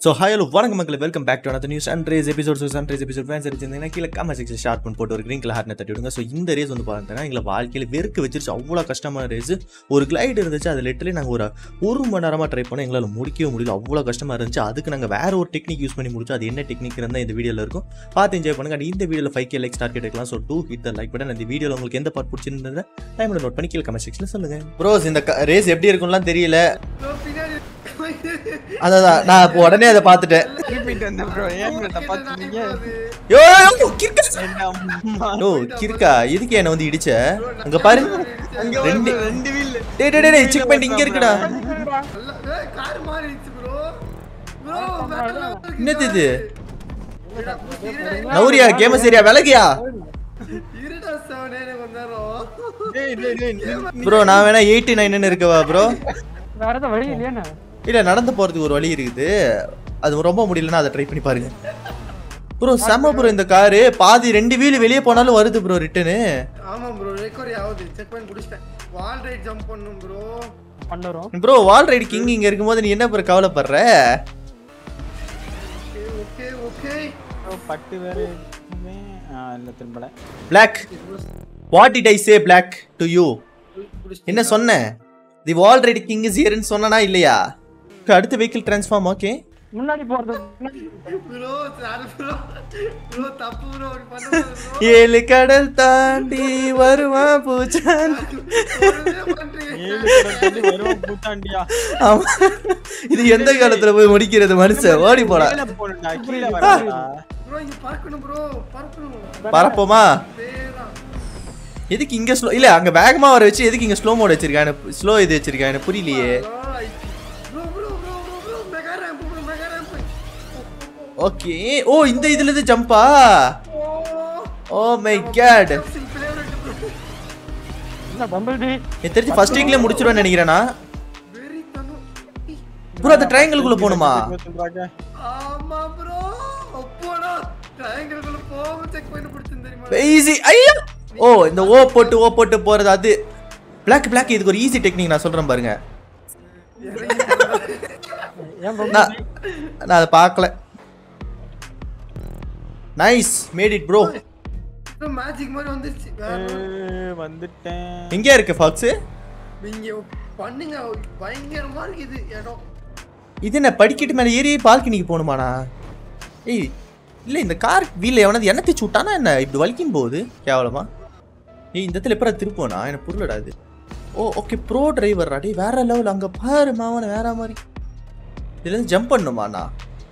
So hello வணக்கம் மக்கள் welcome back to another news sunrise episode so sunrise episode fans இருந்தீங்கன்னா கீழே comment section share பண்ணி போட்டு ஒரு க்ரீன் கலர் ஹார்ட்னை தட்டி விடுங்க ஸோ இந்த ரேஸ் வந்து பார்த்தீங்கன்னா எங்களை வாழ்க்கையில் வெறுக்க வச்சிருச்சு அவ்வளோ கஷ்டமான ரேஸ் ஒரு கிளைடு இருந்துச்சு அது லிட்டரலி நாங்கள் ஒரு ஒரு மணி நேரமாக ட்ரை பண்ணோம் எங்களால் முடிக்கவே முடியல அவ்வளோ கஷ்டமாக இருந்துச்சு அதுக்கு நாங்கள் வேற ஒரு டெக்னிக் யூஸ் பண்ணி முடிச்சோம் அது என்ன டெக்னிக் இருந்தால் இந்த வீடியோவில் இருக்கும் பார்த்து என்ஜாய் பண்ணுங்க And இந்த வீடியோவில் ஃபைவ் கே லைக் ஸ்டார்ட் எடுக்கலாம் so do hit the like button இந்த வீடியோவில் உங்களுக்கு எந்த பார்ட் பிடிச்சிருந்தது டைமில் நோட் பண்ணி கீழே கமெண்ட் செக்ஷனில் சொல்லுங்க ப்ரோஸ் இந்த ரேஸ் எப்படி இருக்கும்லாம் தெரியல அதான் நான் இப்போ உடனே அதை பார்த்துட்டேன் திருப்பிட்டு வந்தேன் ப்ரோ ஏன் ப்ரோ தப்பா சொன்னீங்க யோ யோ, கிறுக்கா. என்ன அம்மா ஓ கிறுக்கா எதுக்கு என்ன வந்து இடிச்ச அங்க பாரு அங்க ரெண்டு ரெண்டு ரெண்டு வீல் டேய் டேய் டேய் செக் பாயிண்ட் இங்க இருக்குடா என்னது இது நௌரியா கேம் சரியா விலகியா டேய் டேய் டேய் நீ- ப்ரோ நான் வேணா எயிட்டி நைன் இருக்கவா ப்ரோ வேற எதுவும் வழி இல்லையாண்ணா இல்ல நடந்து போறதுக்கு ஒரு வழி இருக்குது அது ரொம்ப முடியலன்னா அதை ட்ரை பண்ணி பாருங்க ப்ரோ செம்ம ப்ரோ இந்த காரு பாதி ரெண்டு வீல் வெளியே போனாலும் வருது ப்ரோ ரிட்டனு ஆமா ப்ரோ ரெக்கவரி ஆகுது செக் பண்ணி முடிச்சிட்டேன் வால் ரைட் ஜம்ப் பண்ணும் ப்ரோ பண்ணுறோம் ப்ரோ வால் ரைடு கிங் இங்க இருக்கும்போது நீ என்ன ப்ரோ கவலைப்படுற ஓகே ஓகே ப்ரோ பட்டு வேற இருக்குமே. ஆ இல்ல திரும்பல black what it I say black to you என்ன சொன்னேன் the wall ride king is ஹியர்னு சொன்னனா இல்லையா அடுத்த வெஹிக்கிள் டிரான்ஸ்ஃபார்ம் ஓகே முன்னாடி போறது ப்ரோ சாரி ப்ரோ ப்ரோ தப்பு ப்ரோ அப்படி பண்ண ப்ரோ ஏழு கடல் தாண்டி வருவான் பூச்சான் ஒண்ணுமே பண்றீங்க ஏழு கடல் தாண்டி வருவான் பூத்தாண்டியா ஆமா இது எந்த காலத்துல போய் முடிக்கிறது மனுஷன் ஓடி போடா கீழே போடுடா கீழே வரடா ப்ரோ இங்க பார்க்கணும் ப்ரோ பார்க்கணும் பரப்போமா அதேதான் எதுக்கு இங்க ஸ்லோ இல்ல அங்க வேகமா வர வச்சு எதுக்கு இங்க ஸ்லோ மோட் வச்சிருக்காங்க ஸ்லோ இது வச்சிருக்காங்க எனக்கு புரியலையே bro bro bro bro bro mega ramp bro mega ramp okay oh இந்த இதுல இருந்து ஜம்பா ஓ ஓ மை காட் சிம்பிளே ப்ரோ என்ன பம்பிள் பி எனக்கு தெரிஞ்சு ஃபர்ஸ்ட் வீக்ல முடிச்சிருவேன்னு நினைக்கிறேனா வெரி தனு ப்ரோ அந்த ட்ரையாங்கிள்குள்ள போகணுமா சொல்றாங்க ஆமா ப்ரோ அப்போடா ட்ரையாங்கிள்குள்ள போக செக் பண்ணி பிடிச்சிருந்தேன் தெரியுமா ஈஸி ஐயோ ஓ இந்த ஓ போட்டு ஓ போட்டு போறது அது பிளாக் பிளாக் இதுக்கு ஒரு ஈஸி டெக்னிக் நான் சொல்றேன் பாருங்க ஏன் பம்பிள் நான் நான் அதை பார்க்கல nice made it bro magic மாதிரி வந்துருச்சு வேற ஏய், வந்துட்டேன் எங்க இருக்கு ஃபாக்ஸ் நீங்க பண்ணுங்க பயங்கரமா இருக்குது இடம் இது என்ன படிக்கட்டு மேல ஏறி பால்கனிக்கு போகணுமாண்ணா ஏய் இல்ல இந்த கார் வீல்ல எவனது என்ன தேச்சு விட்டானா என்ன இப்படி வலிக்கும் போகுது கேவலமா ஏய் இந்த இடத்துல எப்பறம் திருப்போனா எனக்கு புரியலடா இது ஓ ஓகே ப்ரோ டிரைவர் டேய் வேற லெவல் அங்க பாரு மாவன வேற மாதிரி இதுல இருந்து ஜம்ப் பண்ணுமாண்ணா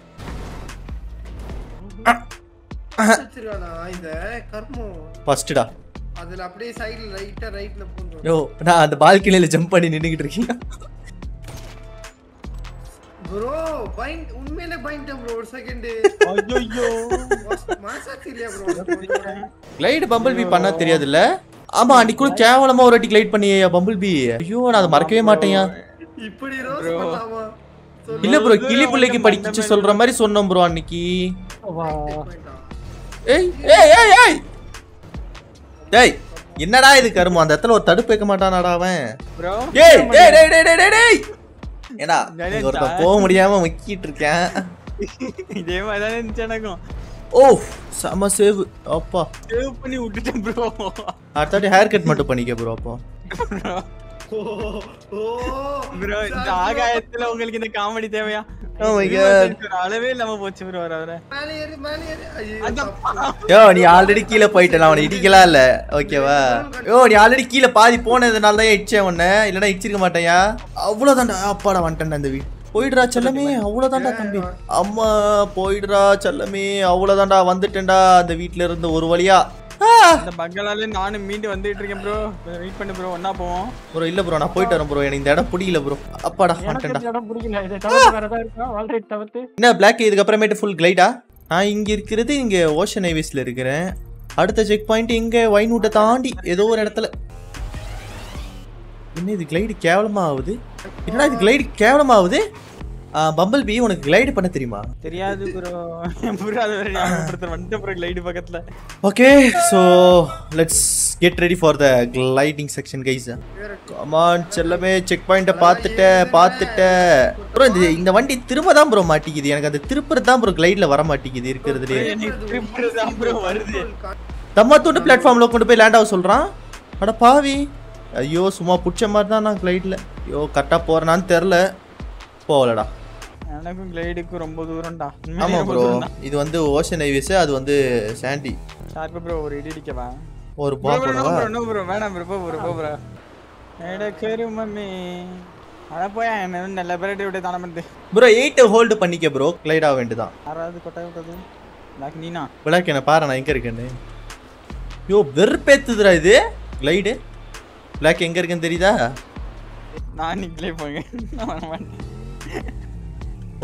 வச்சிருக்கானா இந்த கர்மம் ஃபர்ஸ்ட்டா அதுல அப்படியே சைடுல ரைட்டா ரைட்ல போகும் யோ நான் அந்த பால்கனியில ஜம்ப் பண்ணி நின்றுக்கிட்டு இருக்கீங்க ப்ரோ பைண்ட் உண்மையிலே பைண்ட் ப்ரோ ஒரு செகண்ட் ஐயோ மாசாச்சு இல்லையா ப்ரோ கிளைடு பம்பிள் பி பண்ணா தெரியாதுல்ல ஆமா அன்னைக்கு கூட கேவலமா ஒரு வாட்டி கிளைட் பண்ணியா பம்பிள் பி ஐயோ நான் அதை மறக்கவே மாட்டேயா இப்படி ரோஸ் பண்ணலாமா சொல்லு. இல்ல ப்ரோ கிளி பிள்ளைக்கு படிச்சு சொல்ற மாதிரி சொன்னோம் ப்ரோ அன்னைக்கு வா Point ஆ. ஏய் ஏய் ஏய் ஏய் டேய் என்னடா இது கருமம் அந்த இடத்துல ஒரு தடுப்பு வைக்க மாட்டானாடா அவன் ப்ரோ ஏய் டேய் டேய் டேய் டேய் டேய் டேய் ஏடா இங்க ஒருத்தன் போக முடியாம முக்கிட்டு இருக்கேன் இதே மாதிரி தான் இருந்துச்சு எனக்கும் ஓ செம சேவ் அப்பா சேவ் பண்ணி விட்டுட்டேன் ப்ரோ அடுத்தாட்டி ஹேர் கட் மட்டும் பண்ணிக்க ப்ரோ அப்போ ஓ ஓ ப்ரோ இந்த ஆகாயத்துல உங்களுக்கு இந்த காமெடி தேவையா Oh my God. ஒரு அளவே இல்லாம போச்சு ப்ரோ வர வர மேலே ஏறு மேலே ஏறு ஐயோ அந்த தப்பு. யோ நீ ஆல்ரெடி கீழே போயிட்ட நான் அவனை இடிக்கலாம் இல்ல ஓகேவா யோ நீ ஆல்ரெடி கீழே பாதி போனதுனால தான் இடிச்சேன் உன்னை இல்லைன்னா இடிச்சிருக்க மாட்டேயா அவ்வளோதான்டா அப்பாடா வந்துட்டேன் அந்த வீடு போயிடுறா செல்லமே அவ்வளோதான்டா தம்பி அம்மா போயிடுறா செல்லமே அவ்வளோதான்டா வந்துட்டேன்டா அந்த வீட்ல இருந்து ஒரு வழியா இந்த பங்களால நானும் மீண்டு வந்துட்டு இருக்கேன் ப்ரோ வெயிட் பண்ணு ப்ரோ ஒண்ணா போவோம் ப்ரோ இல்ல ப்ரோ நான் போயிட்டு வரேன் ப்ரோ எனக்கு இந்த இடம் பிடிக்கல ப்ரோ அப்பாடா எனக்கு வந்துட்டேன்டா இந்த இடம் பிடிக்கல இதை தவிர்த்து வேற ஏதாவது இருக்கா ஆல்ரைட் தவிர்த்து என்ன பிளாக் இதுக்கப்புறமேட்டு ஃபுல் கிளைடா நான் இங்க இருக்கிறது இங்க ஓஷன் ஹைவேஸ்ல இருக்கிறேன் அடுத்த செக் பாயிண்ட் இங்க வைனூட்டை தாண்டி ஏதோ ஒரு இடத்துல என்ன இது கிளைடு கேவலமா ஆகுது என்னடா இது கிளைடு கேவலமா ஆகுது பம்பிள் பி உனக்கு கிளைடு பண்ண தெரியுமா தெரியாது ப்ரோ ப்ரோ அது வேற ஞாபகப்படுத்துறேன் வந்துட்டு ப்ரோ லைட் பக்கத்துல okay so let's get ready for the gliding section guys come on செல்லமே செக் பாயிண்ட்டை பார்த்துட்டேன் பார்த்துட்டேன் ப்ரோ இந்த இந்த வண்டி திரும்ப தான் ப்ரோ மாட்டிக்குது எனக்கு அந்த திருப்புறது தான் ப்ரோ கிளைடில் வர மாட்டேங்குது இருக்கிறதுலே எனக்கு ட்ரிப் தான் ப்ரோ வருது தம்மா தூண்டு பிளாட்ஃபார்மில் கொண்டு போய் லேண்ட் ஆக சொல்கிறான் அட பாவி ஐயோ சும்மா பிடிச்ச மாதிரி தான் நான் கிளைடில் ஐயோ கரெக்டாக போகிறேனான்னு தெரில போகலடா எனக்கும் கிளைடுக்கும் ரொம்ப தூரம்டா ஆமாம் ப்ரோ இது வந்து ஓஷன் ஹைவேஸ் அது வந்து சாண்டி ஷார்ப்பு ப்ரோ ஒரு இடி அடிக்கவா ஒரு ப்ரோ பா ப்ரோ நோ போடவா ப்ரோ நோ ப்ரோ வேணாம் ப்ரோ போ ப்ரோ போ ப்ரோ எடக்கரு மம்மி அட போய் என்ன நல்ல பேரட்டி விட்டு தானே பண்ணுது ப்ரோ எயிட் ஹோல்டு பண்ணிக்க ப்ரோ கிளைட் ஆக வேண்டியதான் யாராவது கொட்டாய் விட்டது லாக் நீனா விளக்கு என்ன பாரு நான் எங்கே இருக்கேன்னு யோ வெறுப்பேத்துதுடா இது கிளைடு பிளாக் எங்கே இருக்குன்னு தெரியுதா நான் நிக்கலே போங்க நான் வர மாட்டேன் ஓ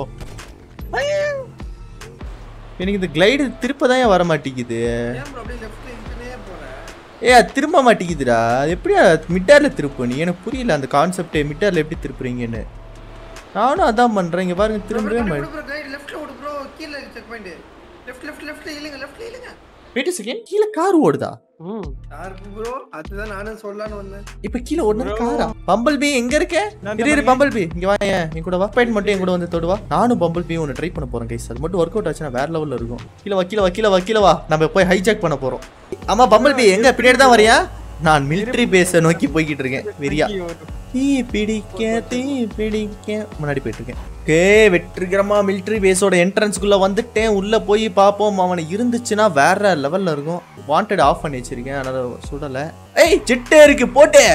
எனக்கு இந்த கிளைடு திருப்ப தான் ஏன் வர மாட்டேங்குது ஏன் ப்ரோ அப்படியே லெஃப்ட்ல இன்டர்னே போற ஏ அது திரும்ப மாட்டேங்குதுடா அது எப்படியா மிட்டாரில் திருப்ப நீ எனக்கு புரியல அந்த கான்செப்டே மிட்டாரில் எப்படி திருப்புறீங்கன்னு நானும் அதான் பண்ணுறேன் இங்கே பாருங்க திரும்பவே மாட்டேன் ப்ரோ கைட் லெஃப்ட்ல ஓடு ப்ரோ கீழ செக் பாயிண்ட் லெஃப்ட் லெஃப்ட் லெஃப்ட்ல இல்லங்க லெஃப்ட்ல இல்லங்க வெயிட் செகண்ட் கீழே கார் ஓடுதா ம் யாருக்கு ப்ரோ அதுதான் நானும் சொல்லலாம்னு வந்தேன் இப்போ கீழே ஓடுனது காரா பம்பிள் பி எங்க இருக்க இரு இரு பம்பிள் பி இங்க வா ஏன் என் கூட வா பாயிண்ட் மட்டும் என் கூட வந்து தொடுவா நானும் பம்பிள் பி ஒன்று ட்ரை பண்ண போறேன் கைஸ் அது மட்டும் ஒர்க் அவுட் ஆச்சுன்னா வேற லெவல்ல இருக்கும் கீழே வா கீழே வா கீழே வா கீழே வா நம்ம போய் ஹைஜாக் பண்ண போறோம் ஆமா பம்பிள் பி எங்க பின்னாடி தான் வரியா நான் மிலிட்டரி பேஸை நோக்கி போய்கிட்டு இருக்கேன் வெறியா தீ பிடிக்க தீ பிடிக்க முன்னாடி போயிட்டு இருக்கேன் ஓகே வெற்றிகரமா மிலிட்டரி பேஸோட என்ட்ரன்ஸ்குள்ள வந்துட்டேன் உள்ள போய் பார்ப்போம் அவனை இருந்துச்சுன்னா வேற லெவல்ல இருக்கும் வாண்டட் ஆஃப் பண்ணி வச்சிருக்கேன் அதனால சுடல ஏய் ஜெட்டே இருக்கு போட்டே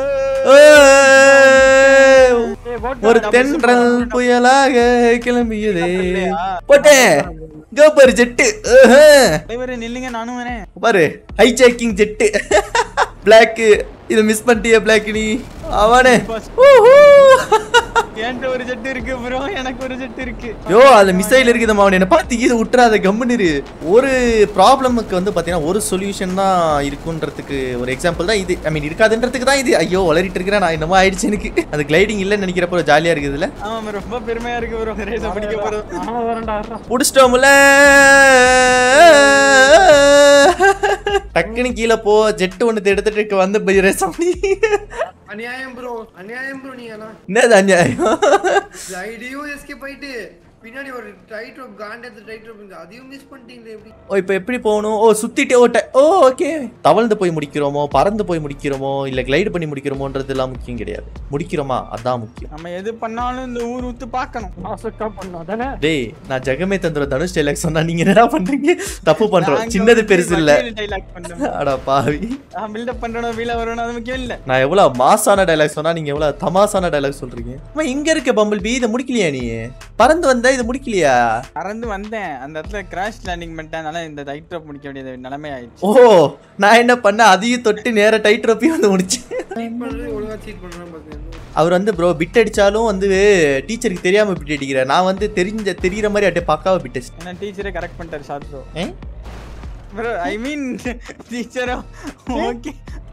ஏய், ஏய் போட் ஒரு தென்றல் புயலாக கிளம்பியதே போட்டே இங்க பாரு ஜெட்டு டிரைவர் நில்லுங்க நானும் வரேன் பாரு ஹைஜாக்கிங் ஜெட்டு பிளாக் இத மிஸ் பண்ணிட்டியே பிளாக் நீ அவனே ஊஹூ. என்கிட்ட ஒரு ஜெட் இருக்கு ப்ரோ எனக்கு ஒரு ஜெட் இருக்கு யோ அதுல மிசைல் இருக்குது அவன் என்ன பார்த்து இது விட்டுறாத கம்முன்னு இரு ஒரு ப்ராப்ளமுக்கு வந்து பாத்தீங்கன்னா ஒரு சொல்யூஷன் தான் இருக்குன்றதுக்கு ஒரு எக்ஸாம்பிள் தான் இது ஐ மீன் இருக்காதுன்றதுக்கு தான் இது ஐயோ வளரிட்டு இருக்கிறேன் நான் என்னமோ ஆயிடுச்சு எனக்கு அது கிளைடிங் இல்லைன்னு நினைக்கிறப்போ ஜாலியா இருக்குதுல்ல ஆமா bro, ரொம்ப பெருமையா இருக்கு ப்ரோ ரேஸ பிடிக்க போறது நானும் வரேன்டா வரேன்டா. புடிச்சிட்டோம்ல டக்குன்னு கீழே போ ஜெட்டு ஒன்று எடுத்துட்டு வந்து போய் ரேஸ் பண்ணி அநியாயம் ப்ரோ அநியாயம் ப்ரோ நீ எல்லாம் என்னது அநியாயம் ஐடியும் எஸ்கேப் ஆயிட்டு பின்னாடி ஒரு டைட் ரோப் காண்டது டைட் ரோப் இருந்து அதையும் மிஸ் பண்ணிட்டீங்களே எப்படி ஓ இப்போ எப்படி போகணும் ஓ சுத்திட்டே ஓட்ட ஓ ஓகே தவழ்ந்து போய் முடிக்கிறோமோ பறந்து போய் முடிக்கிறோமோ இல்ல கிளைடு பண்ணி முடிக்கிறோமோன்றதுலாம் முக்கியம் கிடையாது முடிக்கிறோமா அதான் முக்கியம் நம்ம எது பண்ணாலும் இந்த ஊர் ஊத்து பார்க்கணும் மாசுக்கா பண்ணோம் தானே டேய் நான் ஜெகமே தந்திர தனுஷ் டைலாக் சொன்னா நீங்க என்னடா பண்றீங்க தப்பு பண்றோம் நாங்க சின்னது வந்து பெருசு இல்ல வண்டியில dialogue பண்றோம். அட பாவி நான் பில்டப் பண்றேன் வீல வரணும் அது முக்கியம் இல்ல நான் எவ்வளவு மாசான டைலாக் சொன்னா நீங்க எவ்வளவு தமாசான டைலாக் சொல்றீங்க அம்மா இங்க இருக்க பம்பிள் பி இதை முடிக்கலையா நீ பறந்து வந்த இதை முடிக்கலையா பறந்து வந்தேன் அந்த இடத்துல கிராஷ் லேண்டிங் பண்ணிட்டேன் இந்த டைட் ட்ராப் முடிக்க வேண்டியது நிலைமை ஆயிடுச்சு ஓ நான் என்ன பண்ணேன் அதையும் தொட்டு நேரா டைட் ரோப்பையும் வந்து முடிச்சேன் சீட் பண்றது ஒழுங்கா சீட் பண்றான்னு பாத்தீங்க அவர் வந்து ப்ரோ பிட் அடிச்சாலும் வந்து டீச்சருக்கு தெரியாம பிட் அடிக்கிறார் நான் வந்து தெரிஞ்ச தெரியுற மாதிரி அப்படியே பக்காவா பிட் அடிச்சேன் என்ன டீச்சரே கரெக்ட் பண்ணிட்டாரு ஷார்ட் ப்ரோ ஏ? ப்ரோ ஐ மீன் டீச்சரோ ஓகே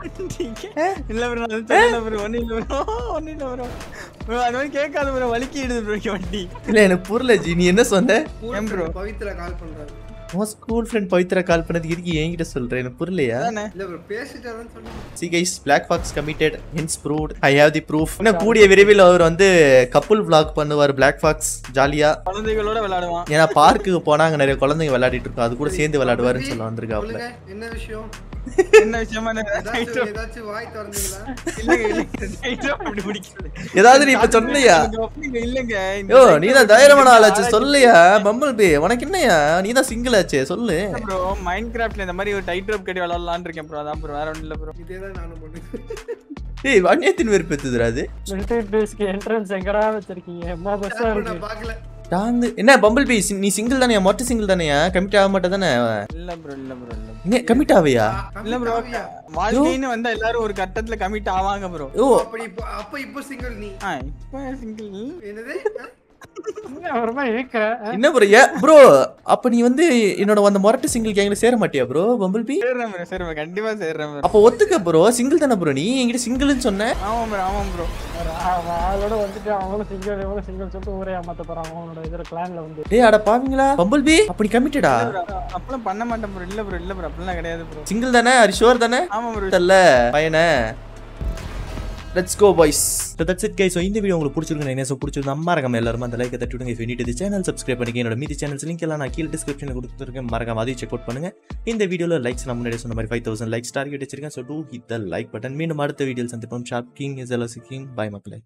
இல்ல ப்ரோ அது தெரியல ப்ரோ ஒண்ணு இல்ல ப்ரோ ஒண்ணு இல்ல ப்ரோ ப்ரோ அது மாதிரி கேட்காத ப்ரோ வலிக்கிடுது ப்ரோ வண்டி இல்ல எனக்கு புரியல ஜி நீ என்ன சொன்ன ஏன் bro? பவித்ரா கால் பண்றாரு உன் ஸ்கூல் ஃப்ரெண்ட் பவித்ரா கால் பண்ணதுக்கு இதுக்கு என்கிட்ட சொல்றேன் எனக்கு புரியலையா அதானே இல்ல ப்ரோ பேசிட்டாருன்னு சொன்னேன் see guys black fox committed hence proved I have the proof இன்னும் கூடிய விரைவில் அவர் வந்து கப்புள் vlog பண்ணுவார் பிளாக் ஃபாக்ஸ் ஜாலியா குழந்தைகளோட விளையாடுவான் ஏன்னா பார்க்குக்கு போனா அங்க நிறைய குழந்தைங்க விளையாடிட்டு இருக்கோம் அது கூட சேர்ந்து விளையாடுவாருன்னு சொல்ல வந்திருக்காப்ல சொல்லுங்க என்ன விஷயம் என்ன விஷயமா ஏதாச்சும் ஏதாச்சும் வாய் திறந்தீங்களா இல்லங்க இல்லங்க night drop இப்படி பிடிக்கிறது ஏதாவது நீ இப்ப சொன்னியா இல்லங்க, இல்லங்க இந்த யோ night நீ drop தான் தைரியமான ஆளாச்சு ஆராய்ச்சி சொல்லுயா பம்பிள் பி உனக்கு என்னையா நீ தான் சிங்கிள் ஆச்சே சொல்லு ப்ரோ மைண்ட் கிராஃப்ட்ல இந்த மாதிரி ஒரு டைட் ட்ராப் கட்டி விளையாடலாம்னு இருக்கேன் ப்ரோ அதான் ப்ரோ வேற ஒண்ணும் இல்ல ப்ரோ இதேதான் நானும் பண்ணேன் ஏய் வன்னியத்தின் வெறுப்பெத்துதுடா அது மிலிட்டரி பேஸ்க்கு என்ட்ரன்ஸ் எங்கடா வச்சிருக்கீங்க அம்மா பஸ்ஸா இருக்கு நான் பாக்கல டாந்து என்ன பம்பிள் பி நீ சிங்கிள் தானே மொட்டை சிங்கிள் தானேயா கமிட் ஆக மாட்டே தானே இல்ல ப்ரோ இல்ல ப்ரோ இல்ல என்ன கமிட் ஆவையா இல்ல ப்ரோ வாழ்க்கைன்னு வந்தா எல்லாரும் ஒரு கட்டத்துல கமிட் ஆவாங்க ப்ரோ ஓ அப்படி இப்போ அப்ப இப்போ சிங்கிள் நீ ஆ இப்போ சிங்கிள் என்னது ஆ? ஒரு மாதிரி இருக்க என்ன ப்ரோ ஏ ப்ரோ அப்ப நீ வந்து என்னோட அந்த மொரட்டு சிங்கிள் கேங்ல சேர மாட்டியா ப்ரோ பம்பிள் பி சேர்றேன் ப்ரோ சேர்றேன் கண்டிப்பா சேர்றேன் ப்ரோ அப்ப ஒத்துக்க ப்ரோ சிங்கிள் தானே ப்ரோ நீ என்கிட்ட சிங்கிள்னு சொன்ன ஆமா ப்ரோ ஆமா ப்ரோ அவன் ஆளோட வந்துட்டு அவங்களும் சிங்கிள் இவங்களும் சிங்கிள் சொல்லிட்டு ஊரே ஏமாத்த போறான் அவனோட இதுல கிளான்ல வந்து டேய் அட பாவீங்களா பம்பிள் பி அப்படி கமிட்டடா அப்பெல்லாம் பண்ண மாட்டேன் ப்ரோ இல்ல ப்ரோ இல்ல ப்ரோ அப்படிலாம் கிடையாது ப்ரோ சிங்கிள் தானே அரி ஷுவர் தானே ஆமா ப்ரோ தெரியல பையனே let's go boys so that's it guys so இந்த வீடியோ உங்களுக்கு பிடிச்சிருக்கு என்ன ஸோ பிடிச்சிருந்தா மறக்காம எல்லாரும் அந்த லைக்கை தட்டி விடுங்க if you need இது சேனல் சப்ஸ்கிரைப் பண்ணிக்க என்னோட மீதி சேனல்ஸ் லிங்க் எல்லாம் நான் கீழே டிஸ்கிரிப்ஷனில் கொடுத்துருக்கேன் மறக்காம அதையும் செக் அவுட் பண்ணுங்க இந்த வீடியோவில் லைக்ஸ் நான் முன்னாடி சொன்ன மாதிரி ஃபைவ் தௌசண்ட் லைக்ஸ் டார்கெட் வச்சிருக்கேன் so do hit the like button மீண்டும் அடுத்த வீடியோஸ் சந்திப்போம் ஷாப் கிங் இஸ் எல்லாம் கிங் பை மக்களே